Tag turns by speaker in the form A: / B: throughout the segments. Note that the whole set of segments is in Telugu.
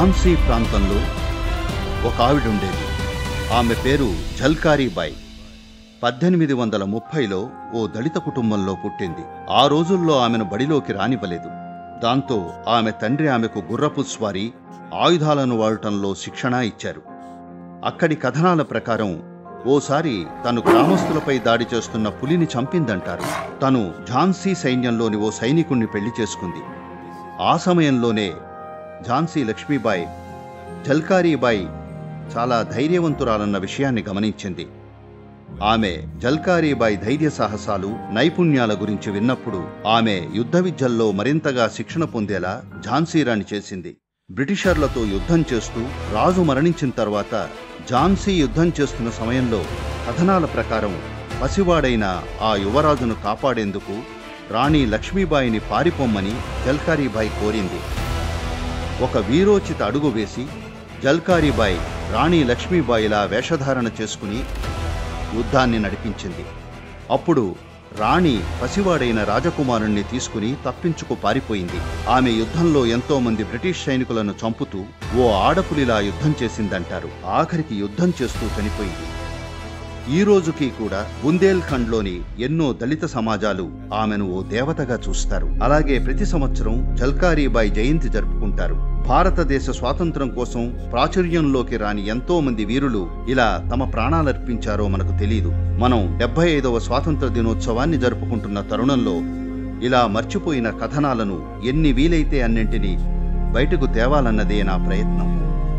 A: ఝాన్సీ ప్రాంతంలో ఒక ఆవిడ ఉండేది ఆమె పేరు జల్కారీబాయ్ పద్దెనిమిది వందల ముప్పైలో ఓ దళిత కుటుంబంలో పుట్టింది ఆ రోజుల్లో ఆమెను బడిలోకి రానివ్వలేదు దాంతో ఆమె తండ్రి ఆమెకు గుర్రపు స్వారీ ఆయుధాలను వాడటంలో శిక్షణ ఇచ్చారు అక్కడి కథనాల ప్రకారం ఓసారి తను గ్రామస్తులపై దాడి చేస్తున్న పులిని చంపిందంటారు తను ఝాన్సీ సైన్యంలోని ఓ సైనికుణ్ణి పెళ్లి చేసుకుంది ఆ సమయంలోనే ఝాన్సీ లక్ష్మీబాయి జల్కారీబాయి చాలా ధైర్యవంతురాలన్న విషయాన్ని గమనించింది ఆమె జల్కారీబాయి ధైర్య సాహసాలు నైపుణ్యాల గురించి విన్నప్పుడు ఆమె యుద్ధ విద్యల్లో మరింతగా శిక్షణ పొందేలా ఝాన్సీరాణి చేసింది బ్రిటిషర్లతో యుద్ధం చేస్తూ రాజు మరణించిన తర్వాత ఝాన్సీ యుద్ధం చేస్తున్న సమయంలో కథనాల ప్రకారం పసివాడైన ఆ యువరాజును కాపాడేందుకు రాణి లక్ష్మీబాయిని పారిపోమ్మని జల్కారీబాయి కోరింది ఒక వీరోచిత అడుగు వేసి జల్కారీబాయి రాణి లక్ష్మీబాయిలా వేషధారణ చేసుకుని యుద్ధాన్ని నడిపించింది అప్పుడు రాణి పసివాడైన రాజకుమారుణ్ణి తీసుకుని తప్పించుకు పారిపోయింది ఆమె యుద్ధంలో ఎంతో మంది బ్రిటిష్ సైనికులను చంపుతూ ఓ ఆడపులిలా యుద్ధం చేసిందంటారు ఆఖరికి యుద్ధం చేస్తూ చనిపోయింది ఈ రోజుకి కూడా బుందేల్ఖండ్లోని ఎన్నో దళిత సమాజాలు ఆమెను ఓ దేవతగా చూస్తారు అలాగే ప్రతి సంవత్సరం జల్కారీబాయి జయంతి జరుపుకుంటారు భారతదేశ స్వాతంత్రం కోసం ప్రాచుర్యంలోకి రాని ఎంతో మంది వీరులు ఇలా తమ ప్రాణాలర్పించారో మనకు తెలియదు మనం డెబ్బై ఐదవ స్వాతంత్ర దినోత్సవాన్ని జరుపుకుంటున్న తరుణంలో ఇలా మర్చిపోయిన కథనాలను ఎన్ని వీలైతే అన్నింటినీ బయటకు తేవాలన్నదే నా ప్రయత్నం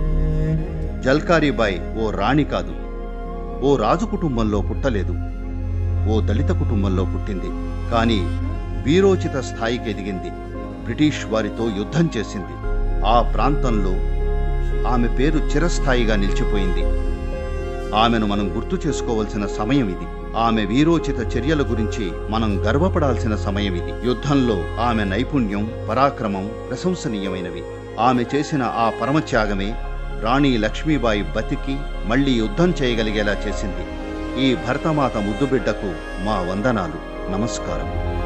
A: జల్కారీబాయ్ ఓ రాణి కాదు ఓ రాజు కుటుంబంలో పుట్టలేదు ఓ దళిత కుటుంబంలో పుట్టింది కానీ వీరోచిత స్థాయికి ఎదిగింది బ్రిటిష్ వారితో యుద్ధం చేసింది ఆ ప్రాంతంలో ఆమె పేరు చిరస్థాయిగా నిలిచిపోయింది ఆమెను మనం గుర్తు చేసుకోవలసిన సమయం ఇది ఆమె వీరోచిత చర్యల గురించి మనం గర్వపడాల్సిన సమయం ఇది యుద్ధంలో ఆమె నైపుణ్యం పరాక్రమం ప్రశంసనీయమైనవి ఆమె చేసిన ఆ పరమత్యాగమే రాణి లక్ష్మీబాయి బతికి మళ్ళీ యుద్ధం చేయగలిగేలా చేసింది ఈ భరతమాత ముద్దుబిడ్డకు మా వందనాలు నమస్కారం